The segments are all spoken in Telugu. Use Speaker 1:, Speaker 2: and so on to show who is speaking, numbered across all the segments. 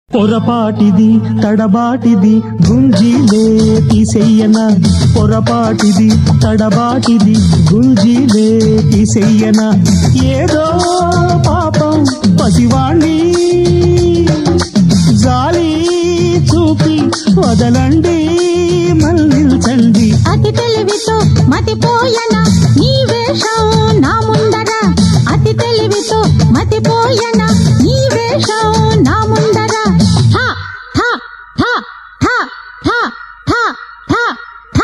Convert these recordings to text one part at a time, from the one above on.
Speaker 1: పొరపాటిది తడబాటిది గుంజీలే తీసెయ్యన పొరపాటిది తడబాటిది గుంజీలే తీసెయ్యన ఏదో పాపం పసివాణ్ణి జాలి చూపి వదలండి మళ్ళించండి
Speaker 2: అతి తెలివితో మతిపోయన నీ వేషం నా ముందర అతి తెలివితో మతిపోయన నీ వేషం నా ముందర ఠా ఠా ఠా ఠా ఠా ఠా ఠా ఠా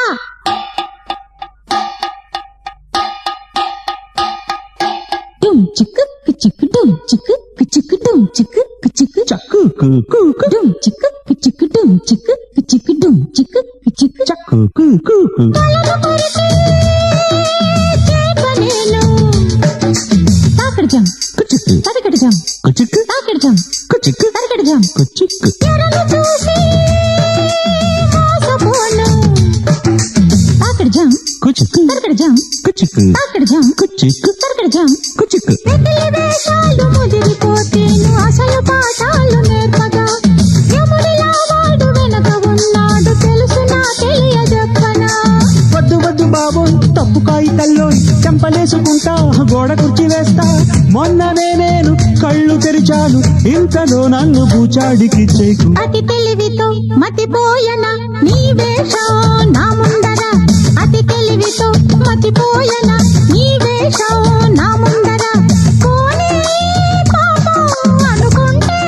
Speaker 2: డుమ్ చిక్కు చిక్కు డుమ్ చిక్కు చిక్కు డుమ్ చిక్కు చిక్కు
Speaker 1: చక్కు కు కు కు
Speaker 2: డుమ్ చిక్కు చిక్కు డుమ్ చిక్కు చిక్కు డుమ్ చిక్కు చిక్కు
Speaker 1: చక్కు కు కు కు
Speaker 2: తాకడజం
Speaker 1: కుచిక్కు
Speaker 2: తరకడజం
Speaker 1: కుచిక్కు
Speaker 2: తాకడజం
Speaker 1: కుచిక్కు
Speaker 2: తరకడజం
Speaker 1: కుచిక్కు
Speaker 2: ఎరను చూసి మోసపోను తాకడజం
Speaker 1: కుచిక్కు
Speaker 2: తరకడజం
Speaker 1: కుచిక్కు
Speaker 2: తాకడజం
Speaker 1: కుచిక్కు
Speaker 2: తరకడజం
Speaker 1: కుచిక్కు
Speaker 2: వెతిలి వేషాలు ముదిరిపోతేను అసలు పాఠాలు నేర్పగా యముడిలా వాడు వెనక ఉన్నాడు తెలుసు నా తెలియజెప్పనా
Speaker 1: వద్దు వద్దు బాబోయ్ తప్పు కాగితల్లో చెంపలేసుకుంటా గోడ కుర్చీ వేస్తా మొన్ననే నేను కళ్ళు తెరిచాను ఇంతలో నన్ను బూచాడికి చేకు
Speaker 2: అతి తెలివితో మతిపోయన నీ వేషం నా ముందర అతి తెలివితో మతిపోయన నీ వేషం నా ముందర పోనీ పాపం అనుకుంటే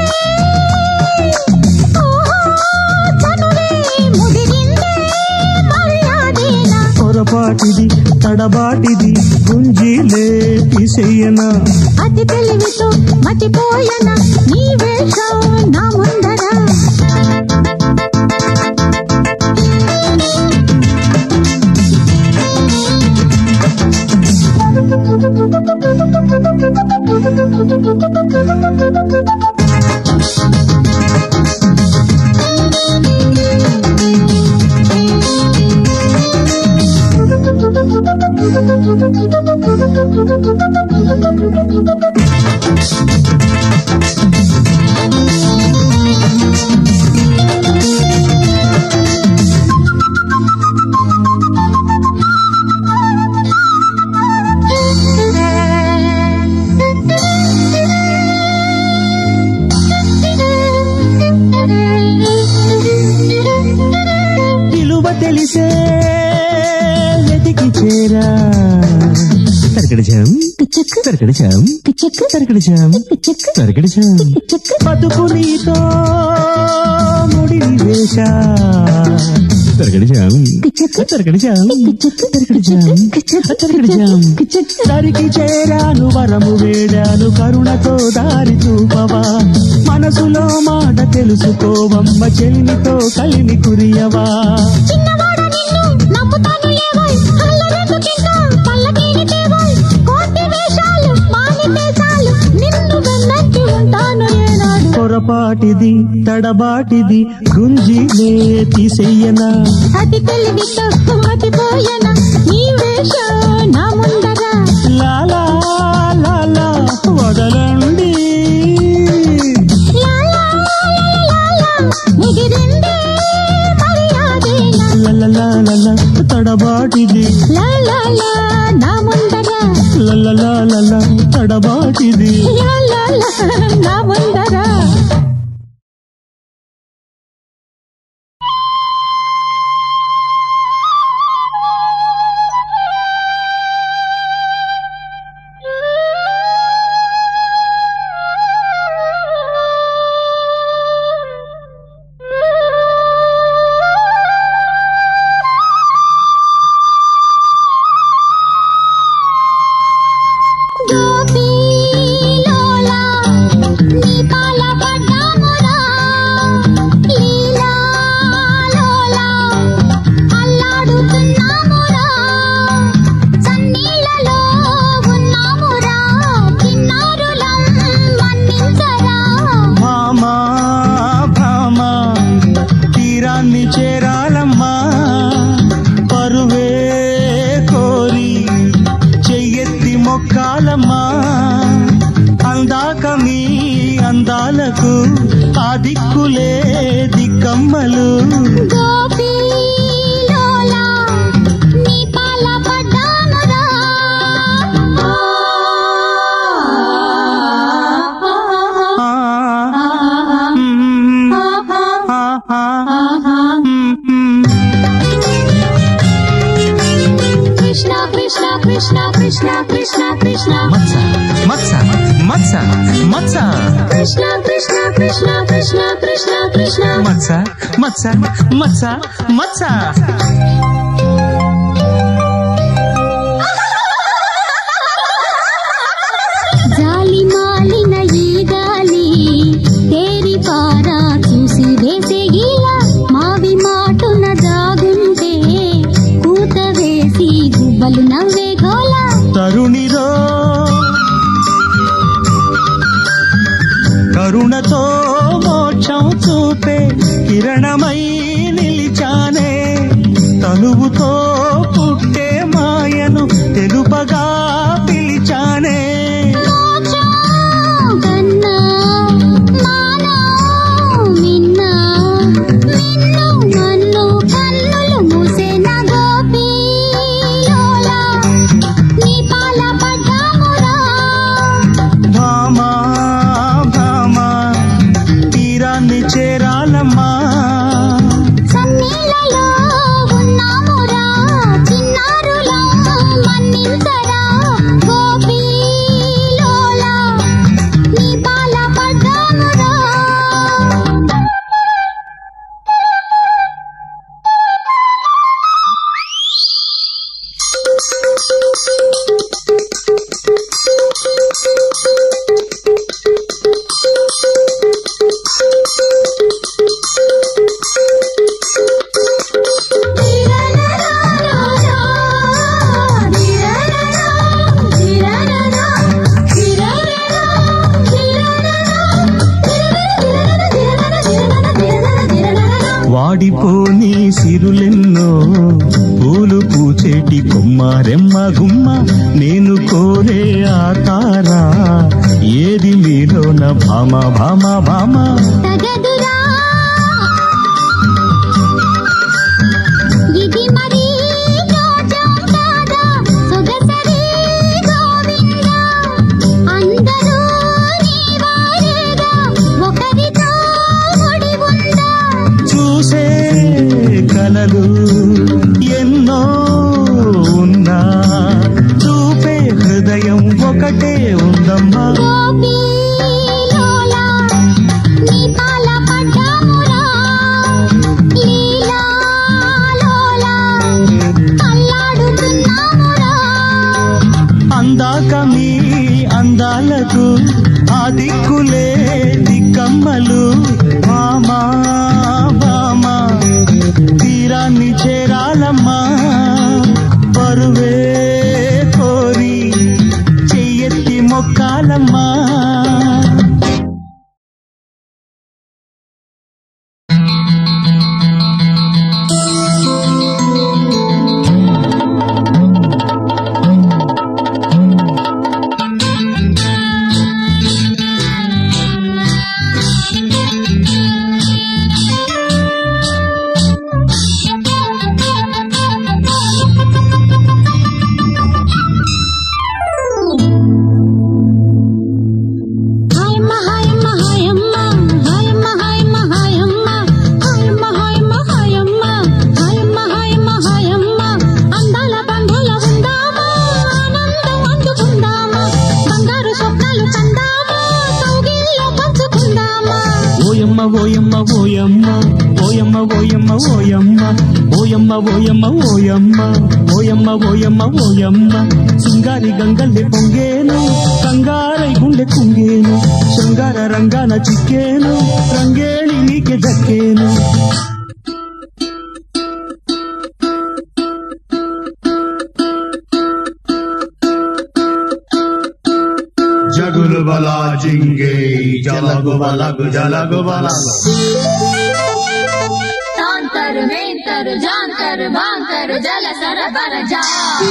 Speaker 2: ఓహో చనువే ముదిరిందే మర్యాదేనా
Speaker 1: పొరపాటిది తడబాటిది గుంజీలే తీసేయనా
Speaker 2: అతి తెలివితో మతిపోయన నీ వేషం నా ముందర
Speaker 1: విలువ తెలిసే వెతికి చేరా తరకడిచాం
Speaker 2: పిచ్చక్
Speaker 1: తరకడిచాం
Speaker 2: పిచ్చక్
Speaker 1: తరకడిచాం
Speaker 2: పిచ్చక్
Speaker 1: తరకడిచాం
Speaker 2: పిచ్చక్
Speaker 1: బతుకు నీతో ముడిని వేశా తరకడిచాం
Speaker 2: పిచ్చక్
Speaker 1: తరకడిచాం
Speaker 2: పిచ్చక్
Speaker 1: తరకడిచాం
Speaker 2: పిచ్చక్
Speaker 1: తరకడిచాం
Speaker 2: పిచ్చక్
Speaker 1: దరికి చేరాను వరము వేడాను కరుణతో దారి చూపవా మనసులో మాట తెలుసుకోవమ్మ చెలిమితో కలిమి కురియవా
Speaker 2: చిన్నవాడ నిన్ను నమ్ముతాను లేవోయ్ అల్లరెందుకింకా పల్లకీని తేవోయ్ కోటి వేషాలు మానితే చాలు నిన్ను వెన్నట్టి ఉంటాను ఏనాడు
Speaker 1: పొరపాటిది తడబాటిది గుంజిలే తీసేయనా
Speaker 2: అతి తెలివితో మతిపోయన నీ వేషం నా ముందర
Speaker 1: లాలా లాలా వదలండి
Speaker 2: లాలా లాలా ముగిరిందే మర్యాదేనా
Speaker 1: లలలాలల తడబాటిది
Speaker 2: లాలా నా ముందర
Speaker 1: లలలాలల తడబాటిది
Speaker 2: లాలా నా ముందర గోపీల
Speaker 1: అందాలకు ఆ దిక్కులే దిక్కమ్మలు
Speaker 2: గోపీలోలా నీ పాల పడ్డానురా
Speaker 1: ఆ, మ్మ్, ఆ, ఆ, మ్మ్.
Speaker 2: కృష్ణ కృష్ణ కృష్ణ కృష్ణ కృష్ణ కృష్ణ
Speaker 1: మత్స మత్స మత్స మత్స
Speaker 2: కృష్ణ కృష్ణ కృష్ణ కృష్ణ కృష్ణ కృష్ణ
Speaker 1: మత్స మత్స మత్స మత్స
Speaker 2: జాలి మాలిన ఈ గాలి తేరి పారా చూసి వేసే గీల మావి మాటున జాగుంటే కూత వేసి గుబ్బలు నవ్వే గోల
Speaker 1: తరుణిరో కరుణతో మోక్షం చూపే కిరణమై నిలిచానే తనువుతో పుట్టే మాయను తెలుపగా పిలిచానే
Speaker 2: మోక్షం కన్నా మానో మిన్న మిన్ను మన్ను కన్నులు మూసేన గోపీలోలా నీ పాల పడ్డామురా
Speaker 1: భామా భామా తీరాన్ని చేరాలమ్మా
Speaker 2: సన్నీలలో ఉన్నామురా చిన్నారులం మన్నించరా గోపీలోలా నీ పాల పడ్డామురా
Speaker 1: వాడిపోని సిరులెన్నో పూలు పూచేటి కొమ్మారెమ్మ గుమ్మ నేను కోరే ఆకారా ఏది మీలోన భామ భామ భామ
Speaker 2: తగదురా ఇది మరి రోజం కాదా సొగసరి గోవింద అందరూ నీ వారేగా ఒకరితో ముడి ఉందా
Speaker 1: చూసే కలలు ఎన్నో ఉన్నా చూపే హృదయం ఒకటే ఉందమ్మా
Speaker 2: గోపీలోలా నీ పాల పడ్డామురా లీలాలోలా అల్లాడుతున్నామురా
Speaker 1: అందాక మీ అందాలకు ఆ దిక్కులే దిక్కమ్మలు మామా బామా తీరాన్ని చేరాలమ్మా పరువే కోరి చెయ్యెత్తి మొక్కాలమ్మా
Speaker 2: హాయమ్మ హాయమ్మ హాయమ్మ హాయమ్మ హాయమ్మ హాయమ్మ హాయమ్మ హాయమ్మ హాయమ్మ హాయమ్మ హాయమ్మ హాయమ్మ అందాల బంధుల ఉందామా ఆనందం అందుకుందామా బంగారు స్వప్నాలు కందామా కౌగిల్లో పంచుకుందామా
Speaker 1: ఓయమ్మ ఓయమ్మ ఓయమ్మ ఓయమ్మ ఓయమ్మ ఓయమ్మ ఓయమ్మ ఓయమ్మ ఓయమ్మ ఓయమ్మ ఓయమ్మ ఓయమ్మ సింగారి గంగల్లె పొంగేను కంగారై గుండె కుంగేను శృంగార రంగాన చిక్కేను రంగేళి నీకే దక్కేను
Speaker 3: జగులు బల జింగే జలగు బలగు జలగు బలగు
Speaker 2: తాన్
Speaker 4: कर में कर जान कर भांग कर जल सर बर जा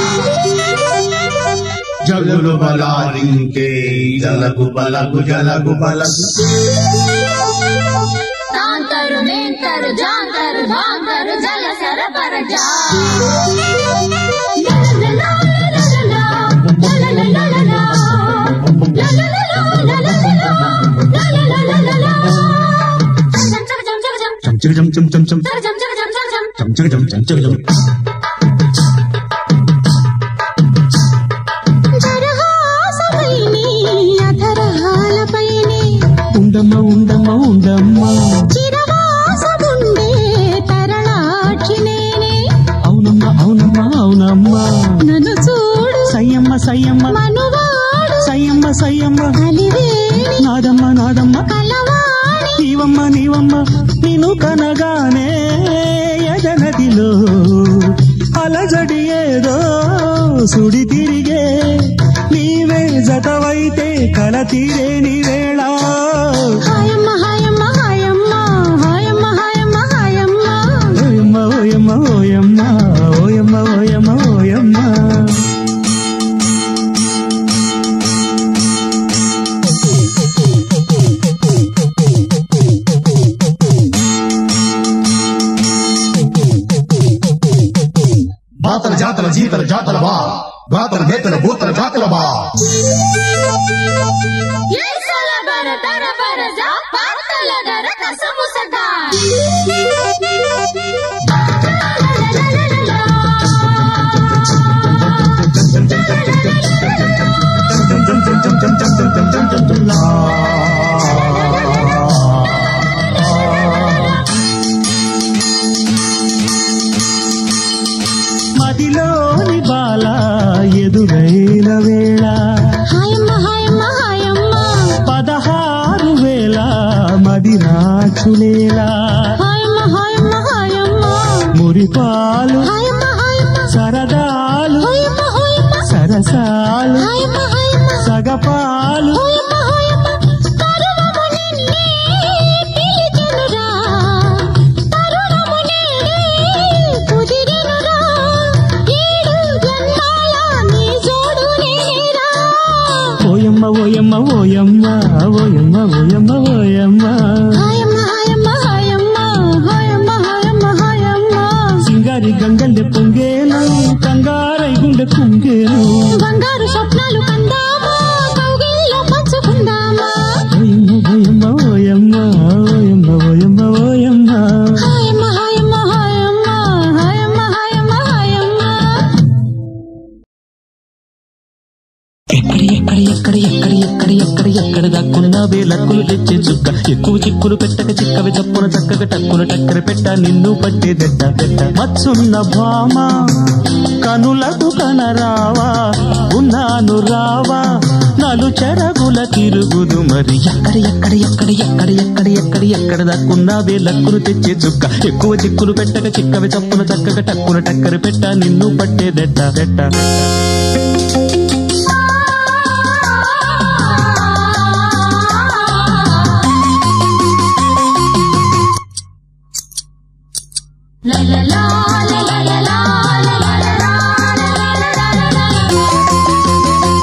Speaker 3: జగులు బలారింకే జలగు బలగు జలగు బలగు
Speaker 4: तान कर में कर जान कर भांग कर जल सर बर जा
Speaker 1: చంచక చం చం చం చం చంచక చం చంచక చం ఉండమ్మ ఉండమ్మ ఉండమ్మ అవునమ్మ అవునమ్మ అవునమ్మ
Speaker 2: నన్ను చూడు
Speaker 1: సయ్యమ్మ సయ్యమ్మ
Speaker 2: మనువాడు
Speaker 1: సయ్యమ్మ సయ్యమ్మ
Speaker 2: అలివేణి
Speaker 1: నాదమ్మ నాదమ్మ
Speaker 2: కలవాణి
Speaker 1: నీవమ్మ నీవమ్మ నిన్ను కనగానే ఎదనదిలో అలజడి ఏదో సుడి తిరిగే నీవే జతవైతే కల తీరే నీ వేళ
Speaker 2: హాయమ్మ హాయమ్మ హాయమ్మ హాయమ్మ హాయమ్మ హాయమ్మ
Speaker 1: ఓయమ్మ ఓయమ్మ ఓయమ్మ ఓయమ్మ ఓయమ్మ ఓయమ్మ
Speaker 3: బాతల జాతల జీతల జాతల బా గాతల నేతల భూతల జాతల బా
Speaker 4: ये साला बर तर बर जा पातल दर कसम सदा
Speaker 1: మదిలోని బాల ఎదురైన వేళ
Speaker 2: హాయమ్మ హాయమ్మ హాయమ్మ
Speaker 1: పదహారు వేల మది నాచులేలా
Speaker 2: హాయమ్మ హాయమ్మ హాయమ్మ
Speaker 1: మురిపాలు
Speaker 2: హాయమ్మ హాయమ్మ
Speaker 1: సరదాలు
Speaker 2: హాయమ్మ హాయమ్మ
Speaker 1: సరసాలు
Speaker 2: హాయమ్మ హాయమ్మ
Speaker 1: సగపాలు
Speaker 2: హాయమ్మ హాయమ్మ తరుణము నిన్నే పిలిచెనురా తరుణము నేనే కుదిరెనురా ఏడు జన్మాల నీ జోడు నేనేరా
Speaker 1: ఓయమ్మ ఓయమ్మ ఓయమ్మ ఓయమ్మ ఓయమ్మ ఓయమ్మ
Speaker 2: హాయమ్మ హాయమ్మ హాయమ్మ హాయమ్మ హాయమ్మ హాయమ్మ
Speaker 1: సింగారి గంగల్లె పొంగేను కంగారై గుండె కుంగేను
Speaker 2: బంగారు స్వప్నాలు కందామా కౌగిల్లో పంచుకుందామా
Speaker 1: ఓయమ్మ ఓయమ్మ ఓయమ్మ ఓయమ్మ ఓయమ్మ ఓయమ్మ
Speaker 2: హాయమ్మ హాయమ్మ హాయమ్మ హాయమ్మ హాయమ్మ హాయమ్మ
Speaker 1: ఎక్కడి ఎక్కడి ఎక్కడి ఎక్కడి ఎక్కడి ఎక్కడి ఎక్కడ దాక్కున్నా వేలక్కులు తెచ్చే చుక్క ఎక్కువ చిక్కులు పెట్టక చిక్కవి చప్పున చక్కగా టక్కున టక్కర పెట్ట నిన్ను పట్టే దెట్ట దెట్ట మచ్చున్న భామ కనులకు కనరావా ఉన్నాను రావా నలు చెరగుల తిరుగుదు మరి ఎక్కడి ఎక్కడి ఎక్కడి ఎక్కడి ఎక్కడి ఎక్కడి ఎక్కడ దాక్కున్నా వేలక్కులు తెచ్చే చుక్క ఎక్కువ చిక్కులు పెట్టక చిక్కవి చప్పున చక్కగా టక్కున టక్కర పెట్ట నిన్ను పట్టే దెట్ట దెట్ట
Speaker 4: La la la la la la la la la la la la la la la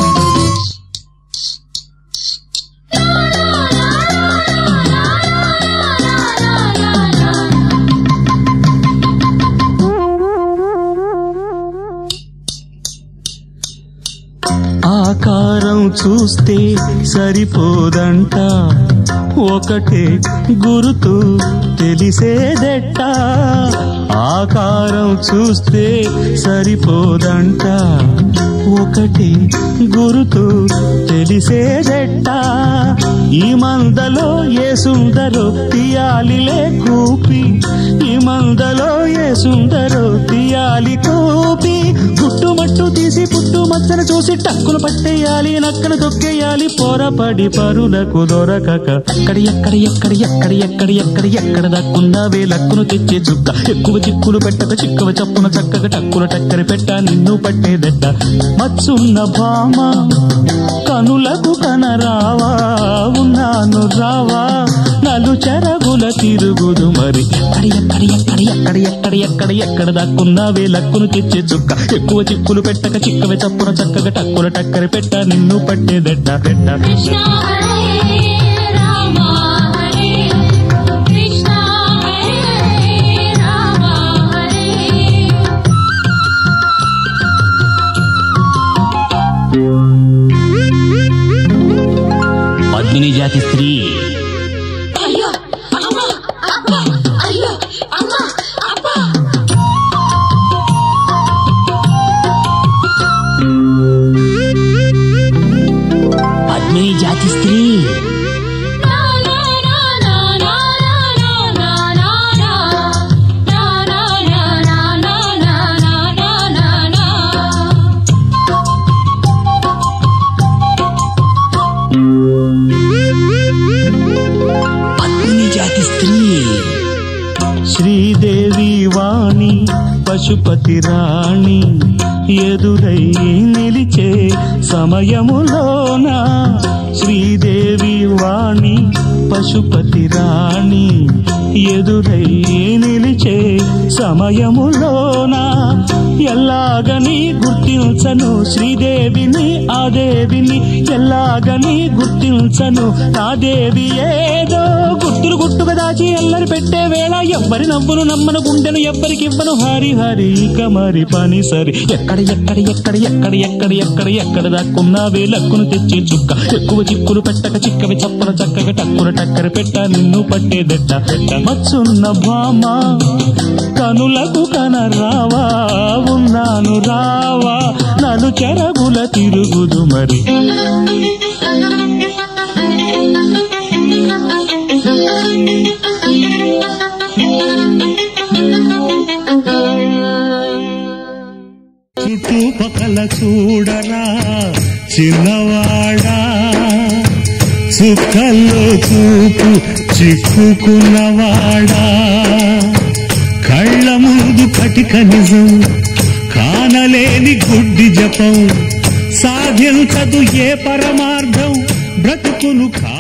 Speaker 1: ఆకారం చూస్తే సరిపోదంట ఒకటే గురుతు తెలిసేదెట్ట ఆకారం చూస్తే సరిపోదంట ఒకటి గురుతు తెలిసేదెట్ట ఈ మందలో ఏ సుందరో తీయాలిలే కూపి ఈ మందలో ఏ సుందరో తీయాలి కూపి గుట్టుమట్టు తీసి పుట్టు మచ్చన చూసి టక్కులు పట్టేయాలి నక్కను తొక్కేయాలి పోరపడి పరులకు దొరకక అక్కడి ఎక్కడి ఎక్కడి ఎక్కడి ఎక్కడి ఎక్కడి ఎక్కడ దక్కున్నా వేలక్కును తెచ్చే చుక్క ఎక్కువ చిక్కులు పెట్టక చిక్కవ చప్పున చక్కగా టక్కుల టక్కరి పెట్ట నిన్ను పట్టేదెట్ట మచ్చున్న భామ కనులకు కనరావా ఉన్నాను రావా నలు చెరగుల తిరుగుదు మరి ఎక్కడి ఎక్కడి ఎక్కడి ఎక్కడి ఎక్కడి ఎక్కడి ఎక్కడ దాక్కున్నావే లక్కును తెచ్చే చుక్క ఎక్కువ చిక్కులు పెట్టక చిక్కవే చప్పున చక్కగా టక్కుల టక్కరి పెట్ట నిన్ను పట్టేదెట్ట పెట్ట
Speaker 4: కృష్ణ హరే రామ హరే కృష్ణ హరే రామ హరే
Speaker 1: పద్మిని జాతి స్త్రీ
Speaker 4: అయ్యో అమ్మ అబ్బ అయ్యో అమ్మ అబ్బ
Speaker 1: పద్మిని జాతి స్త్రీ
Speaker 4: నా నా నా నా నా నా నా నా నా నా నా నా నా నా నా నా నా
Speaker 1: పద్మిని జాతి స్త్రీ శ్రీదేవి వాణి పశుపతి రాణి ఎదురై నిలిచే సమయములోన శ్రీదేవి వాణి పశుపతి రాణి ఎదురై నిలిచే సమయములోన ఎల్లాగని గుర్తించను శ్రీదేవిని ఆ దేవిని ఎల్లాగని గుర్తించను నా దేవి ఏదో గుర్తులు గుట్టుగా దాచి ఎల్లరి పెట్టే వేళ ఎవ్వరి నవ్వును నమ్మను గుండెను ఎవ్వరికి ఇవ్వను హరి హరి ఇక మరి పని సరి ఎక్కడ ఎక్కడ ఎక్కడ ఎక్కడ ఎక్కడ ఎక్కడ ఎక్కడ దాక్కున్నావే లక్కును తెచ్చే చుక్క ఎక్కువ చిక్కులు పెట్టక చిక్కవి చప్పల చక్కగా టక్కుల టక్కర పెట్ట నిన్ను పట్టేదెట్ట పెట్ట మచ్చున్న భామ కనులకు కన రావా ఉన్నాను రావా నలు చెరగుల తిరుగుదు మరి చుట్టుపక్కల చూడరా చిన్నవాడా చుక్కల్లో చూపు చిక్కుకున్నవాడా కళ్ళ ముందు కటిక నిజం కానలేని గుడ్డి జపం సాధించదు ఏ పరమార్థం బ్రతుకును కా